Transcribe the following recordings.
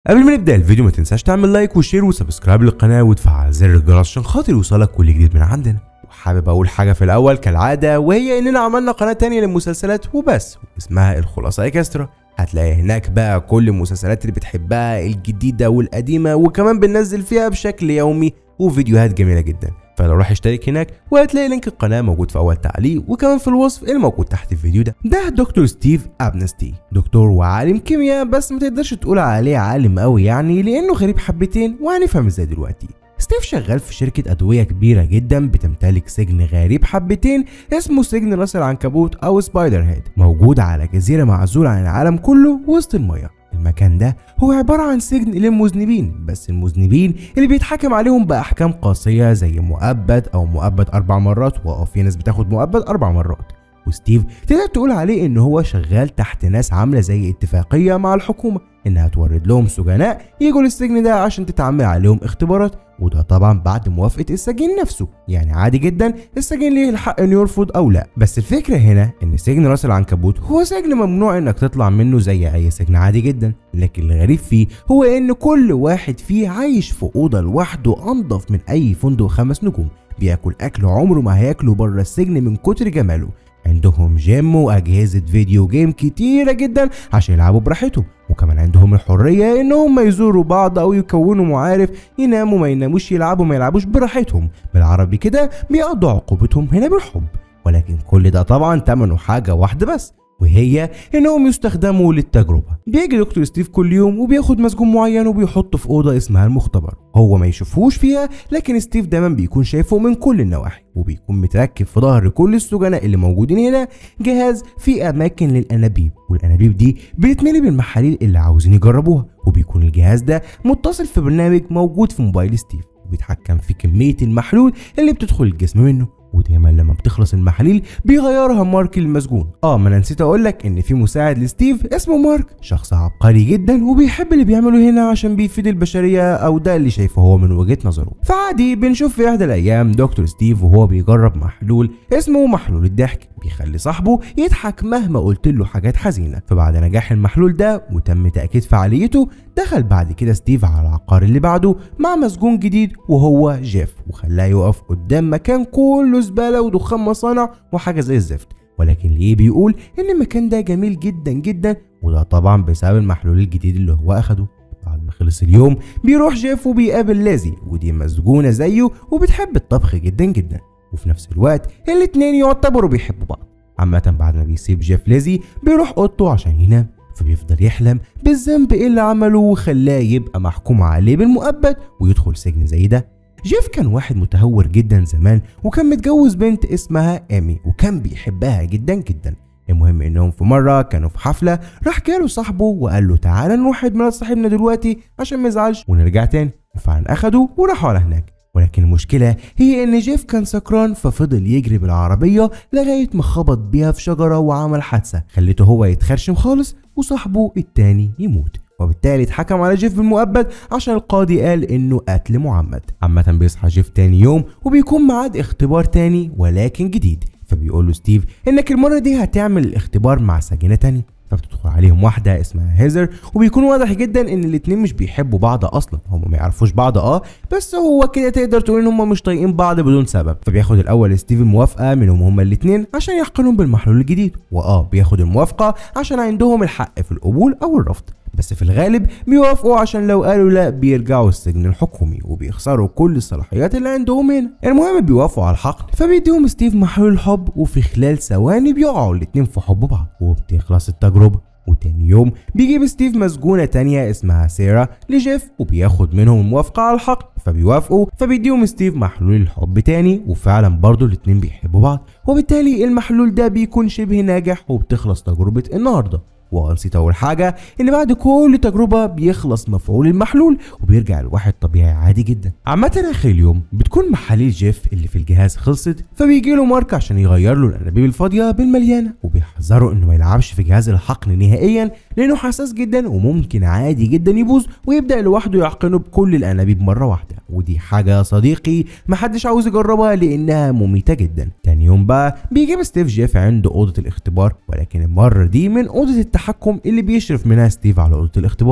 قبل ما نبدا الفيديو ما تنساش تعمل لايك وشير وسبسكرايب للقناه وتفعل زر الجرس عشان خاطر يوصلك كل جديد من عندنا وحابب اقول حاجه في الاول كالعاده وهي اننا عملنا قناه تانية للمسلسلات وبس اسمها الخلاصه اكسترا هتلاقي هناك بقى كل المسلسلات اللي بتحبها الجديده والقديمه وكمان بننزل فيها بشكل يومي وفيديوهات جميله جدا فلو روح اشترك هناك وهتلاقي لينك القناه موجود في اول تعليق وكمان في الوصف الموجود تحت الفيديو ده ده دكتور ستيف ابنستي دكتور وعالم كيمياء بس ما تقدرش تقول عليه عالم قوي يعني لانه غريب حبتين وهنفهم ازاي دلوقتي ستيف شغال في شركة أدوية كبيرة جدا بتمتلك سجن غريب حبتين اسمه سجن راس العنكبوت أو سبايدر هيد موجود على جزيرة معزولة عن العالم كله وسط المياه المكان ده هو عبارة عن سجن للمذنبين بس المذنبين اللي بيتحكم عليهم بأحكام قاسية زي مؤبد أو مؤبد أربع مرات وأه في ناس بتاخد مؤبد أربع مرات وستيف تقدر تقول عليه ان هو شغال تحت ناس عامله زي اتفاقيه مع الحكومه انها تورد لهم سجناء يجوا للسجن ده عشان تتعمل عليهم اختبارات وده طبعا بعد موافقه السجين نفسه يعني عادي جدا السجين ليه الحق انه يرفض او لا بس الفكره هنا ان سجن راس العنكبوت هو سجن ممنوع انك تطلع منه زي اي سجن عادي جدا لكن الغريب فيه هو ان كل واحد فيه عايش في اوضه لوحده انضف من اي فندق خمس نجوم بياكل اكل عمره ما هياكله بره السجن من كتر جماله عندهم جيم واجهزه فيديو جيم كتيره جدا عشان يلعبوا براحتهم وكمان عندهم الحريه ان هم يزوروا بعض او يكونوا معارف يناموا ما يناموش يلعبوا ما يلعبوش براحتهم بالعربي كده بيقضوا عقوبتهم هنا بالحب ولكن كل ده طبعا تمنه حاجه واحده بس وهي انهم يستخدموا للتجربه بيجي دكتور ستيف كل يوم وبياخد مسجون معين وبيحطه في اوضه اسمها المختبر هو ما يشوفوش فيها لكن ستيف دايما بيكون شايفه من كل النواحي وبيكون متركب في ظهر كل السجناء اللي موجودين هنا جهاز فيه اماكن للانابيب والانابيب دي بتتملي بالمحاليل اللي عاوزين يجربوها وبيكون الجهاز ده متصل في برنامج موجود في موبايل ستيف وبيتحكم في كميه المحلول اللي بتدخل الجسم منه ودايما لما بتخلص المحاليل بيغيرها مارك للمسجون اه ما انا نسيت اقول لك ان في مساعد لستيف اسمه مارك شخص عبقري جدا وبيحب اللي بيعمله هنا عشان بيفيد البشريه او ده اللي شايفه هو من وجهه نظره فعادي بنشوف في احدى الايام دكتور ستيف وهو بيجرب محلول اسمه محلول الضحك بيخلي صاحبه يضحك مهما قلت له حاجات حزينه فبعد نجاح المحلول ده وتم تاكيد فعاليته دخل بعد كده ستيف على العقار اللي بعده مع مسجون جديد وهو جيف وخلاه يقف قدام مكان كله زباله ودخان مصانع وحاجه زي الزفت ولكن ليه بيقول ان المكان ده جميل جدا جدا وده طبعا بسبب المحلول الجديد اللي هو اخده بعد ما خلص اليوم بيروح جيف وبيقابل لازي ودي مسجونه زيه وبتحب الطبخ جدا جدا وفي نفس الوقت الاتنين يعتبروا بيحبوا بعض عامة بعد ما بيسيب جيف ليزي بيروح اوضته عشان ينام فبيفضل يحلم بالذنب ايه اللي عمله وخلاه يبقى محكوم عليه بالمؤبد ويدخل سجن زي ده جيف كان واحد متهور جدا زمان وكان متجوز بنت اسمها ايمي وكان بيحبها جدا جدا المهم انهم في مره كانوا في حفله راح جاله صاحبه وقال له تعالى نروح عيد ميلاد صاحبنا دلوقتي عشان ما يزعلش ونرجع تاني وفعلا اخدوا وراحوا على هناك ولكن المشكلة هي إن جيف كان سكران ففضل يجري بالعربية لغاية ما خبط بيها في شجرة وعمل حادثة خلته هو يتخرشم خالص وصاحبه التاني يموت وبالتالي اتحكم على جيف بالمؤبد عشان القاضي قال انه قتل معمد عامة بيصحى جيف تاني يوم وبيكون معاد اختبار تاني ولكن جديد فبيقول له ستيف انك المرة دي هتعمل الاختبار مع سجينة تانية فبتدخل عليهم واحدة اسمها هيزر وبيكون واضح جدا ان الاتنين مش بيحبوا بعض اصلا هم ما يعرفوش بعض اه بس هو كده تقدر تقول ان هم مش طايقين بعض بدون سبب فبياخد الاول ستيف الموافقة منهم هما الاتنين عشان يحقنهم بالمحلول الجديد واه بياخد الموافقة عشان عندهم الحق في القبول او الرفض بس في الغالب بيوافقوا عشان لو قالوا لا بيرجعوا السجن الحكومي وبيخسروا كل الصلاحيات اللي عندهم هنا المهم بيوافقوا على الحقن فبيديهم ستيف محلول الحب وفي خلال ثواني بيقعوا الاتنين في حب بعض وبتخلص التجربة وتاني يوم بيجيب ستيف مسجونة تانية اسمها سيرا لجيف وبياخد منهم الموافقة على الحقن فبيوافقوا فبيديهم ستيف محلول الحب تاني وفعلا برضه الاتنين بيحبوا بعض وبالتالي المحلول ده بيكون شبه ناجح وبتخلص تجربة النهارده ونسيت اول حاجه ان بعد كل تجربه بيخلص مفعول المحلول وبيرجع الواحد طبيعي عادي جدا عامه اخر اليوم بتكون محاليل جيف اللي في الجهاز خلصت فبيجي له مارك عشان يغير له الانابيب الفاضيه بالمليانه وبيحذره انه ما يلعبش في جهاز الحقن نهائيا لانه حساس جدا وممكن عادي جدا يبوظ ويبدا لوحده يحقنه بكل الانابيب مره واحده ودي حاجه يا صديقي محدش عاوز يجربها لانها مميته جدا تاني يوم بقى بيجيب ستيف جيف عند اوضه الاختبار ولكن المره دي من اوضه التحكم اللي بيشرف منها ستيف على اوضه الاختبار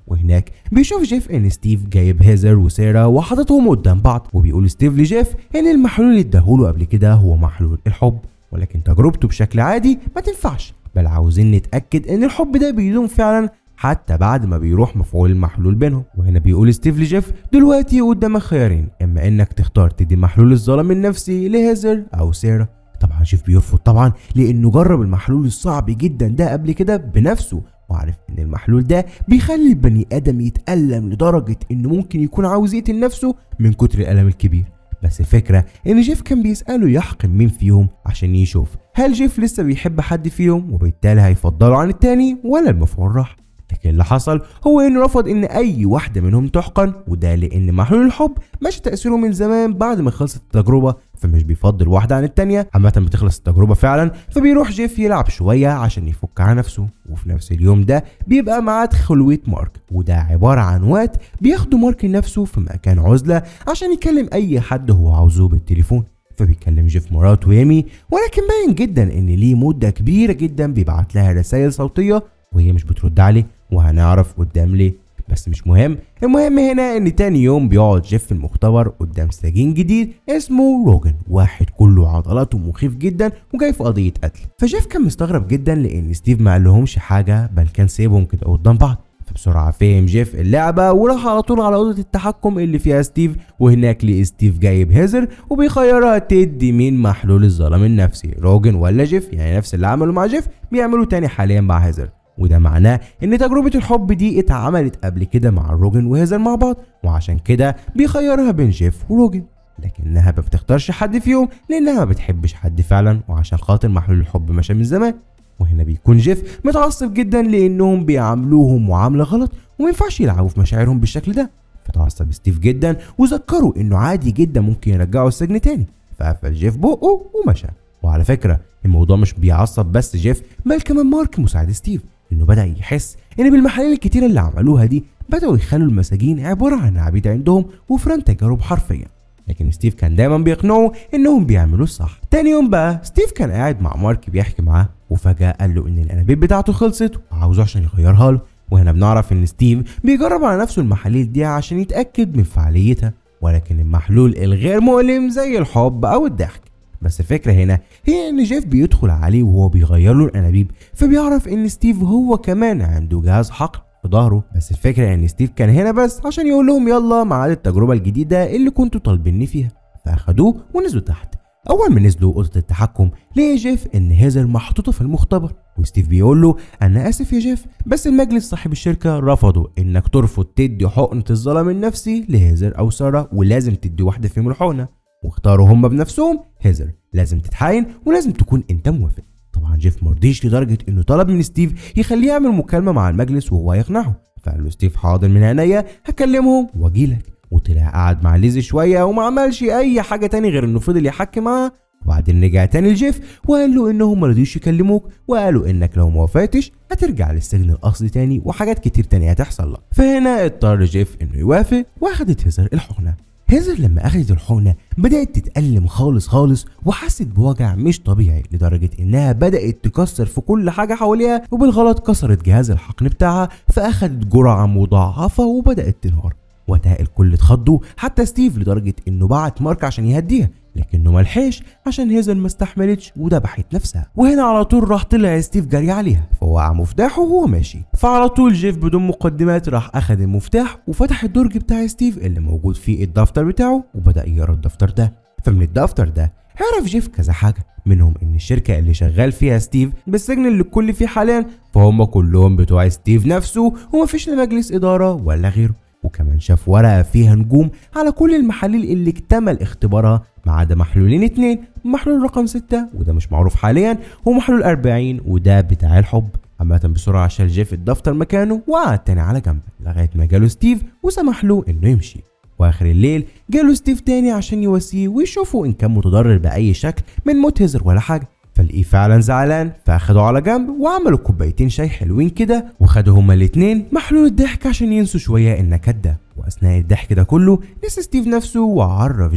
وهناك بيشوف جيف ان ستيف جايب هيزر وسيرا وحاططهم قدام بعض وبيقول ستيف لجيف ان المحلول اللي اداهوله قبل كده هو محلول الحب ولكن تجربته بشكل عادي ما تنفعش بل عاوزين نتاكد ان الحب ده بيدوم فعلا حتى بعد ما بيروح مفعول المحلول بينهم وهنا بيقول ستيف لجيف دلوقتي قدامك خيارين اما انك تختار تدي محلول الظلام النفسي لهيزر او سيرا طبعا جيف بيرفض طبعا لانه جرب المحلول الصعب جدا ده قبل كده بنفسه وعارف ان المحلول ده بيخلي البني ادم يتألم لدرجة انه ممكن يكون عاوز يقتل نفسه من كتر الالم الكبير بس الفكرة ان جيف كان بيسأله يحكم مين فيهم عشان يشوف هل جيف لسه بيحب حد فيهم وبالتالي هيفضله عن التاني ولا المفعول راح لكن اللي حصل هو انه رفض ان اي واحدة منهم تحقن وده لان محلول الحب ماشي تأثيره من زمان بعد ما خلصت التجربة فمش بيفضل واحدة عن التانية عامة بتخلص التجربة فعلا فبيروح جيف يلعب شوية عشان يفك على نفسه وفي نفس اليوم ده بيبقى ميعاد خلوة مارك وده عبارة عن وقت بياخده مارك لنفسه في مكان عزلة عشان يكلم أي حد هو عاوزه بالتليفون فبيكلم جيف مراته ويمي ولكن باين جدا ان ليه مدة كبيرة جدا بيبعت لها رسائل صوتية وهي مش بترد عليه وهنعرف قدام ليه بس مش مهم المهم هنا ان تاني يوم بيقعد جيف في المختبر قدام سجين جديد اسمه روجن واحد كله عضلات ومخيف جدا وجاي في قضيه قتل فجيف كان مستغرب جدا لان ستيف ما قالهمش حاجه بل كان سايبهم كده قدام بعض فبسرعة فهم جيف اللعبة وراح على طول على أوضة التحكم اللي فيها ستيف وهناك لقي ستيف جايب هيزر وبيخيرها تدي مين محلول الظلام النفسي روجن ولا جيف يعني نفس اللي عمله مع جيف بيعملوا تاني حاليا مع هيزر وده معناه ان تجربة الحب دي اتعملت قبل كده مع روجن وهيزر مع بعض وعشان كده بيخيرها بين جيف وروجن لكنها ما بتختارش حد فيهم لانها ما بتحبش حد فعلا وعشان خاطر محلول الحب مشى من زمان وهنا بيكون جيف متعصب جدا لانهم بيعاملوهم معامله غلط وما ينفعش يلعبوا في مشاعرهم بالشكل ده فتعصب ستيف جدا وذكروا انه عادي جدا ممكن يرجعوا السجن تاني فقفل جيف بقه ومشى وعلى فكره الموضوع مش بيعصب بس جيف بل كمان مارك مساعد ستيف انه بدا يحس ان بالمحاليل الكتيره اللي عملوها دي بداوا يخلوا المساجين عباره عن عبيد عندهم وفران تجارب حرفيا لكن ستيف كان دايما بيقنعه انهم بيعملوا الصح تاني يوم بقى ستيف كان قاعد مع مارك بيحكي معاه وفجاه قال له ان الانابيب بتاعته خلصت وعاوزه عشان يغيرها له وهنا بنعرف ان ستيف بيجرب على نفسه المحاليل دي عشان يتاكد من فعاليتها ولكن المحلول الغير مؤلم زي الحب او الضحك بس الفكره هنا هي ان جيف بيدخل عليه وهو بيغير له الانابيب فبيعرف ان ستيف هو كمان عنده جهاز حقن في ظهره بس الفكره ان ستيف كان هنا بس عشان يقول لهم يلا ميعاد التجربه الجديده اللي كنتوا طالبيني فيها فاخدوه ونزلوا تحت اول ما نزلوا اوضه التحكم لقي جيف ان هيزر محطوطه في المختبر وستيف بيقول له انا اسف يا جيف بس المجلس صاحب الشركه رفضوا انك ترفض تدي حقنه الظلام النفسي لهيزر او ساره ولازم تدي واحده فيهم الحقنه واختاروا هم بنفسهم هيزر لازم تتحاين ولازم تكون انت موافق طبعا جيف مرضيش لدرجه انه طلب من ستيف يخليه يعمل مكالمه مع المجلس وهو يقنعه فقال له ستيف حاضر من عينيا هكلمهم واجيلك وطلع قعد مع ليزي شويه وما عملش اي حاجه تاني غير انه فضل يحكي معاه وبعدين رجع تاني لجيف وقال له انهم ما رضيوش يكلموك وقالوا انك لو ما وافقتش هترجع للسجن الاصلي تاني وحاجات كتير تانية هتحصل لك فهنا اضطر جيف انه يوافق واخدت هيزر الحقنه هيزر لما اخدت الحقنه بدات تتالم خالص خالص وحست بوجع مش طبيعي لدرجه انها بدات تكسر في كل حاجه حواليها وبالغلط كسرت جهاز الحقن بتاعها فاخدت جرعه مضاعفه وبدات تنهار وقتها الكل اتخضوا حتى ستيف لدرجه انه بعت مارك عشان يهديها لكنه ملحقش عشان هيزل ما استحملتش وذبحت نفسها وهنا على طول راح طلع ستيف جري عليها فوقع مفتاحه وهو ماشي فعلى طول جيف بدون مقدمات راح اخد المفتاح وفتح الدرج بتاع ستيف اللي موجود فيه الدفتر بتاعه وبدا يقرا الدفتر ده فمن الدفتر ده عرف جيف كذا حاجة منهم ان الشركة اللي شغال فيها ستيف بالسجن اللي الكل فيه حاليا فهم كلهم بتوع ستيف نفسه ومفيش لا مجلس ادارة ولا غيره وكمان شاف ورقة فيها نجوم على كل المحاليل اللي اكتمل اختبارها ما عدا محلولين اتنين محلول رقم ستة وده مش معروف حاليا ومحلول 40 وده بتاع الحب عامة بسرعة شال جيف الدفتر مكانه وقعد تاني على جنب لغاية ما جاله ستيف وسمح له انه يمشي واخر الليل جاله ستيف تاني عشان يواسيه ويشوفه ان كان متضرر باي شكل من موت هيزر ولا حاجه فلقيه فعلا زعلان فاخده على جنب وعملوا كوبايتين شاي حلوين كده وخدوا هما الاتنين محلول الضحك عشان ينسوا شويه النكد ده واثناء الضحك ده كله نسى ستيف نفسه وعرف جيف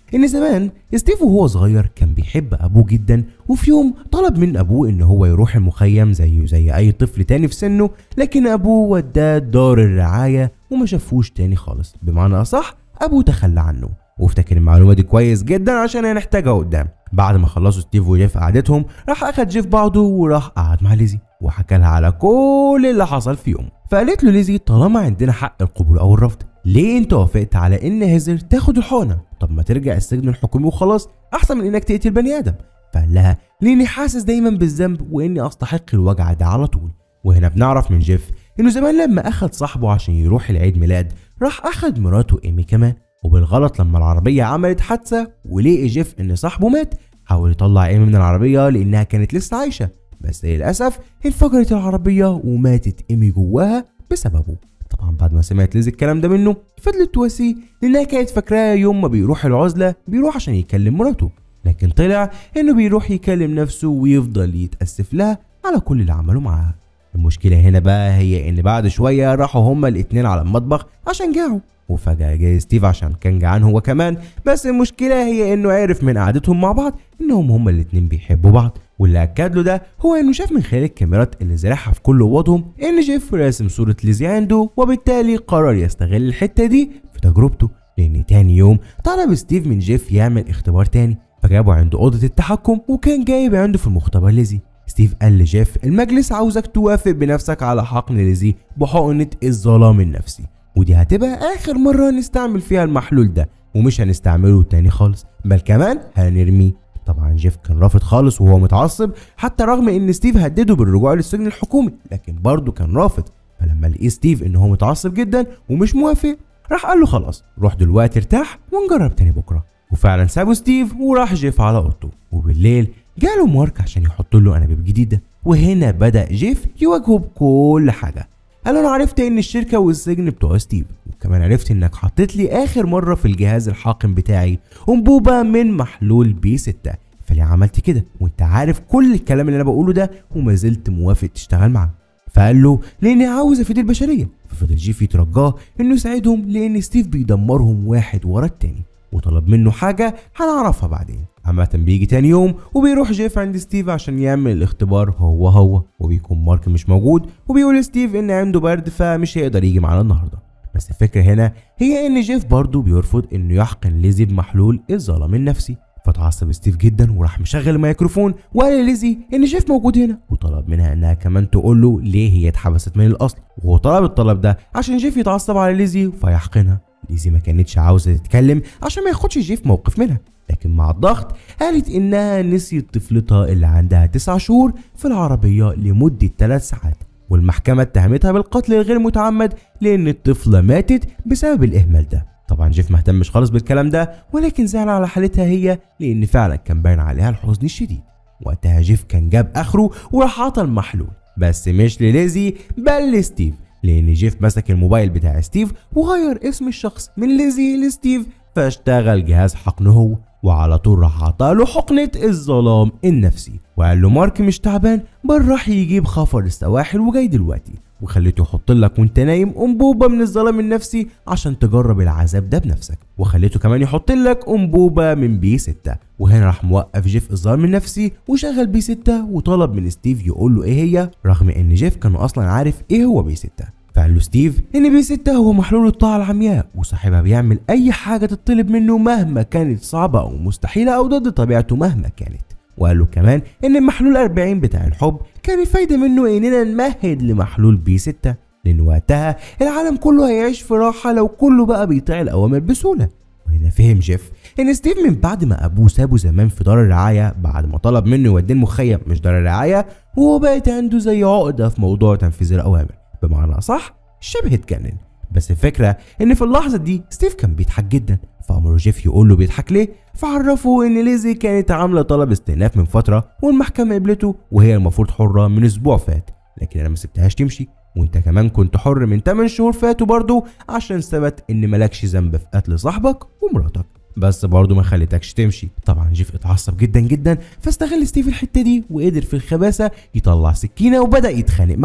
ان زمان ستيف وهو صغير كان بيحب ابوه جدا وفي يوم طلب من ابوه ان هو يروح المخيم زيه زي اي طفل تاني في سنه لكن ابوه وداه دار الرعايه وما شافوش تاني خالص بمعنى اصح ابوه تخلى عنه وافتكر المعلومه دي كويس جدا عشان هنحتاجها قدام بعد ما خلصوا ستيف وجيف قعدتهم راح اخد جيف بعضه وراح قعد مع ليزي وحكى لها على كل اللي حصل في يوم فقالت له ليزي طالما عندنا حق القبول او الرفض ليه انت وافقت على ان هيزر تاخد الحقنه طب ما ترجع السجن الحكومي وخلاص احسن من انك تقتل بني ادم فقال لها لاني حاسس دايما بالذنب واني استحق الوجع ده على طول وهنا بنعرف من جيف انه زمان لما اخد صاحبه عشان يروح العيد ميلاد راح اخد مراته ايمي كمان وبالغلط لما العربيه عملت حادثه ولقي جيف ان صاحبه مات حاول يطلع ايمي من العربيه لانها كانت لسه عايشه بس للاسف انفجرت العربيه وماتت ايمي جواها بسببه طبعا بعد ما سمعت ليز الكلام ده منه فضلت تواسيه لانها كانت فاكراه يوم ما بيروح العزله بيروح عشان يكلم مراته لكن طلع انه بيروح يكلم نفسه ويفضل يتاسف لها على كل اللي عمله معاها المشكله هنا بقى هي ان بعد شويه راحوا هما الاتنين على المطبخ عشان جاعوا وفجأة جاي ستيف عشان كان جعان هو كمان بس المشكلة هي انه عرف من قعدتهم مع بعض انهم هما الاتنين بيحبوا بعض واللي اكد له ده هو انه شاف من خلال الكاميرات اللي زرعها في كل اوضهم ان جيف راسم صورة ليزي عنده وبالتالي قرر يستغل الحتة دي في تجربته لان تاني يوم طلب ستيف من جيف يعمل اختبار تاني فجابه عند اوضة التحكم وكان جايب عنده في المختبر ليزي ستيف قال لجيف المجلس عاوزك توافق بنفسك على حقن ليزي بحقنة الظلام النفسي ودي هتبقى اخر مرة نستعمل فيها المحلول ده ومش هنستعمله تاني خالص بل كمان هنرميه طبعا جيف كان رافض خالص وهو متعصب حتى رغم ان ستيف هدده بالرجوع للسجن الحكومي لكن برضه كان رافض فلما لقي ستيف ان هو متعصب جدا ومش موافق راح قال له خلاص روح دلوقتي ارتاح ونجرب تاني بكره وفعلا سابوا ستيف وراح جيف على اوضته وبالليل جاله مارك عشان يحط له انابيب جديده وهنا بدا جيف يواجهه بكل حاجه قال له انا عرفت ان الشركه والسجن بتوع ستيف وكمان عرفت انك حطيت لي اخر مره في الجهاز الحاقن بتاعي انبوبه من محلول بي 6 فليه عملت كده وانت عارف كل الكلام اللي انا بقوله ده وما زلت موافق تشتغل معاه فقال له لاني عاوز افيد البشريه ففضل جيف يترجاه انه يساعدهم لان ستيف بيدمرهم واحد ورا التاني وطلب منه حاجة هنعرفها بعدين عامة بيجي تاني يوم وبيروح جيف عند ستيف عشان يعمل الاختبار هو هو وبيكون مارك مش موجود وبيقول ستيف ان عنده برد فمش هيقدر يجي معانا النهارده بس الفكرة هنا هي ان جيف برضه بيرفض انه يحقن ليزي بمحلول الظلام النفسي فتعصب ستيف جدا وراح مشغل الميكروفون وقال لليزي ان جيف موجود هنا وطلب منها انها كمان تقول له ليه هي اتحبست من الاصل وهو طلب الطلب ده عشان جيف يتعصب على ليزي فيحقنها ليزي ما كانتش عاوزه تتكلم عشان ما ياخدش جيف موقف منها لكن مع الضغط قالت انها نسيت طفلتها اللي عندها تسع شهور في العربيه لمده ثلاث ساعات والمحكمه اتهمتها بالقتل الغير متعمد لان الطفله ماتت بسبب الاهمال ده طبعا جيف ما اهتمش خالص بالكلام ده ولكن زعل على حالتها هي لان فعلا كان باين عليها الحزن الشديد وقتها جيف كان جاب اخره وراح عطى المحلول بس مش لليزي بل لستيف لان جيف مسك الموبايل بتاع ستيف وغير اسم الشخص من ليزي لستيف فاشتغل جهاز حقنه هو وعلى طول راح عطاله حقنة الظلام النفسي وقال له مارك مش تعبان بل راح يجيب خفر السواحل وجاي دلوقتي وخليته يحط لك وانت نايم انبوبه من الظلام النفسي عشان تجرب العذاب ده بنفسك وخليته كمان يحط لك انبوبه من بي 6 وهنا راح موقف جيف الظلام النفسي وشغل بي 6 وطلب من ستيف يقول له ايه هي رغم ان جيف كان اصلا عارف ايه هو بي 6 فقال له ستيف ان بي 6 هو محلول الطاعه العمياء وصاحبها بيعمل اي حاجه تطلب منه مهما كانت صعبه او مستحيله او ضد طبيعته مهما كانت وقال له كمان ان المحلول 40 بتاع الحب كان الفايدة منه اننا نمهد لمحلول بي 6 لان وقتها العالم كله هيعيش في راحة لو كله بقى بيطيع الاوامر بسهولة وهنا فهم جيف ان ستيف من بعد ما ابوه سابه زمان في دار الرعاية بعد ما طلب منه يوديه المخيم مش دار الرعاية وهو بقت عنده زي عقدة في موضوع تنفيذ الاوامر بمعنى صح شبه اتجنن بس الفكرة ان في اللحظة دي ستيف كان بيضحك جدا فأمره جيف يقول له بيضحك ليه فعرفه ان ليزي كانت عاملة طلب استئناف من فترة والمحكمة قبلته وهي المفروض حرة من اسبوع فات لكن انا ما سبتهاش تمشي وانت كمان كنت حر من 8 شهور فاتوا برضه عشان ثبت ان مالكش ذنب في قتل صاحبك ومراتك بس برضه ما خليتكش تمشي طبعا جيف اتعصب جدا جدا فاستغل ستيف الحته دي وقدر في الخباثه يطلع سكينه وبدا يتخانق مع جيف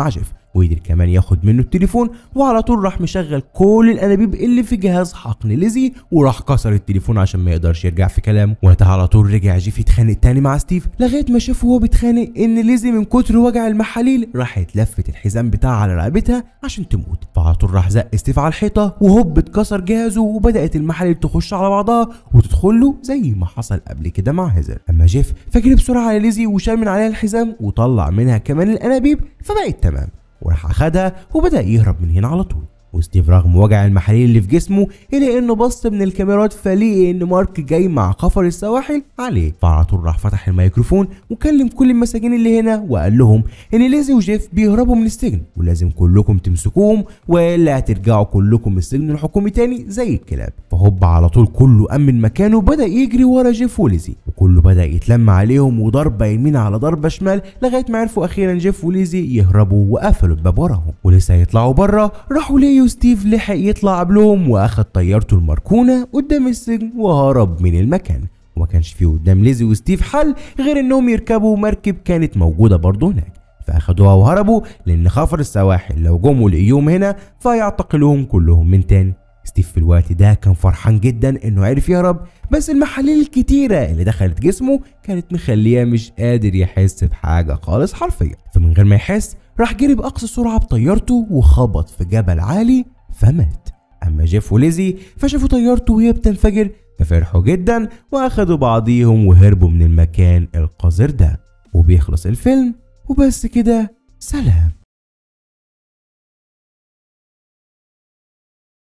وقدر كمان ياخد منه التليفون وعلى طول راح مشغل كل الانابيب اللي في جهاز حقن ليزي وراح كسر التليفون عشان ما يقدرش يرجع في كلامه وقتها على طول رجع جيف يتخانق تاني مع ستيف لغايه ما شافه وهو بيتخانق ان ليزي من كتر وجع المحاليل راحت لفت الحزام بتاعها على رقبتها عشان تموت فعلى طول راح زق ستيف على الحيطه وهوب اتكسر جهازه وبدات المحاليل تخش على بعضها وتدخل له زي ما حصل قبل كده مع هيزر اما جيف فجري بسرعه على ليزي وشال من عليها الحزام وطلع منها كمان الانابيب فبقت تمام وراح اخدها وبدا يهرب من هنا على طول وستيف رغم وجع المحاليل اللي في جسمه الا انه بص من الكاميرات فلقي ان مارك جاي مع خفر السواحل عليه فعلى طول راح فتح الميكروفون وكلم كل المساجين اللي هنا وقال لهم ان ليزي وجيف بيهربوا من السجن ولازم كلكم تمسكوهم والا هترجعوا كلكم السجن الحكومي تاني زي الكلاب فهوب على طول كله امن مكانه وبدا يجري ورا جيف وليزي وكله بدا يتلم عليهم وضربه يمين على ضربه شمال لغايه ما عرفوا اخيرا جيف وليزي يهربوا وقفلوا الباب وراهم ولسه يطلعوا بره راحوا ليو ستيف لحق يطلع قبلهم واخد طيارته المركونه قدام السجن وهرب من المكان وما كانش فيه قدام ليزي وستيف حل غير انهم يركبوا مركب كانت موجوده برضه هناك فاخدوها وهربوا لان خفر السواحل لو جم ولقيوهم هنا فيعتقلوهم كلهم من تاني ستيف في الوقت ده كان فرحان جدا انه عرف يهرب بس المحاليل الكتيرة اللي دخلت جسمه كانت مخليه مش قادر يحس بحاجة خالص حرفيا فمن غير ما يحس راح جري بأقصى سرعة بطيارته وخبط في جبل عالي فمات أما جيف وليزي فشافوا طيارته وهي بتنفجر ففرحوا جدا وأخدوا بعضيهم وهربوا من المكان القذر ده وبيخلص الفيلم وبس كده سلام